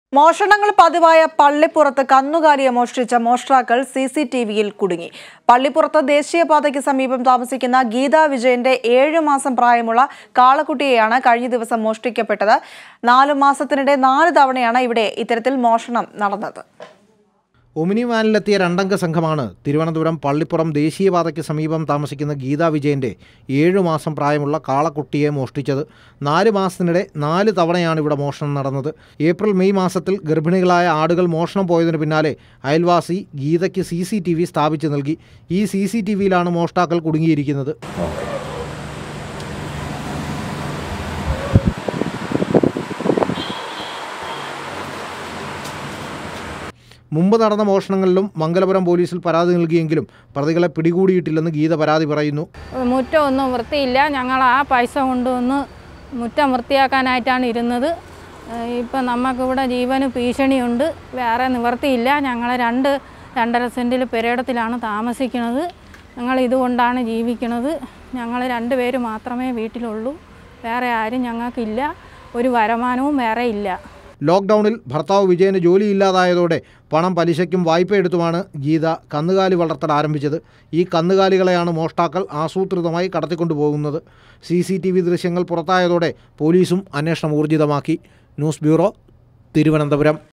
മോഷണങ്ങൾ പതിവായ പള്ളിപ്പുറത്ത് കന്നുകാലിയെ മോഷ്ടിച്ച മോഷ്ടാക്കൾ C C T വിയിൽ കുടുങ്ങി പള്ളിപ്പുറത്ത് ദേശീയപാതയ്ക്ക് സമീപം താമസിക്കുന്ന ഗീതാ വിജയന്റെ ഏഴു മാസം പ്രായമുള്ള കാളക്കുട്ടിയെയാണ് കഴിഞ്ഞ ദിവസം മോഷ്ടിക്കപ്പെട്ടത് നാലു മാസത്തിനിടെ നാല് തവണയാണ് ഇവിടെ ഇത്തരത്തിൽ മോഷണം നടന്നത് ഒമിനി വാനിലെത്തിയ രണ്ടംഗ സംഘമാണ് തിരുവനന്തപുരം പള്ളിപ്പുറം ദേശീയപാതയ്ക്ക് സമീപം താമസിക്കുന്ന ഗീതാ വിജയൻ്റെ ഏഴു മാസം പ്രായമുള്ള കാളക്കുട്ടിയെ മോഷ്ടിച്ചത് നാല് മാസത്തിനിടെ നാല് തവണയാണ് ഇവിടെ മോഷണം നടന്നത് ഏപ്രിൽ മെയ് മാസത്തിൽ ഗർഭിണികളായ ആടുകൾ മോഷണം പോയതിനു പിന്നാലെ അയൽവാസി ഗീതയ്ക്ക് സി സി ടി വി സ്ഥാപിച്ചു നൽകി ഈ സി സി ടി വിയിലാണ് മോഷ്ടാക്കൾ കുടുങ്ങിയിരിക്കുന്നത് മുമ്പ് നടന്ന മോഷണങ്ങളിലും മംഗലപുരം പോലീസിൽ പരാതി നൽകിയെങ്കിലും പ്രതികളെ പിടികൂടിയിട്ടില്ലെന്ന് ഗീത പരാതി പറയുന്നു മുറ്റം ഒന്നും വൃത്തിയില്ല ഞങ്ങൾ ആ പൈസ കൊണ്ടുവന്ന് മുറ്റം വൃത്തിയാക്കാനായിട്ടാണ് ഇരുന്നത് ഏഹ് ഇപ്പം നമുക്കിവിടെ ജീവന് ഭീഷണിയുണ്ട് വേറെ നിവർത്തിയില്ല ഞങ്ങൾ രണ്ട് രണ്ടര സെൻറ്റിൽ പെരേടത്തിലാണ് താമസിക്കുന്നത് ഞങ്ങൾ ഇതുകൊണ്ടാണ് ജീവിക്കുന്നത് ഞങ്ങൾ രണ്ട് പേര് മാത്രമേ വീട്ടിലുള്ളൂ വേറെ ആരും ഞങ്ങൾക്കില്ല ഒരു വരുമാനവും വേറെ ഇല്ല ലോക്ക്ഡൗണിൽ ഭർത്താവ് വിജയന് ജോലിയില്ലാതായതോടെ പണം പലിശയ്ക്കും വായ്പയെടുത്തുമാണ് ഗീത കന്നുകാലി വളർത്തൽ ആരംഭിച്ചത് ഈ കന്നുകാലികളെയാണ് മോഷ്ടാക്കൾ ആസൂത്രിതമായി കടത്തിക്കൊണ്ടുപോകുന്നത് സി സി ടി വി ദൃശ്യങ്ങൾ പുറത്തായതോടെ പോലീസും അന്വേഷണം ഊർജിതമാക്കി ന്യൂസ് ബ്യൂറോ തിരുവനന്തപുരം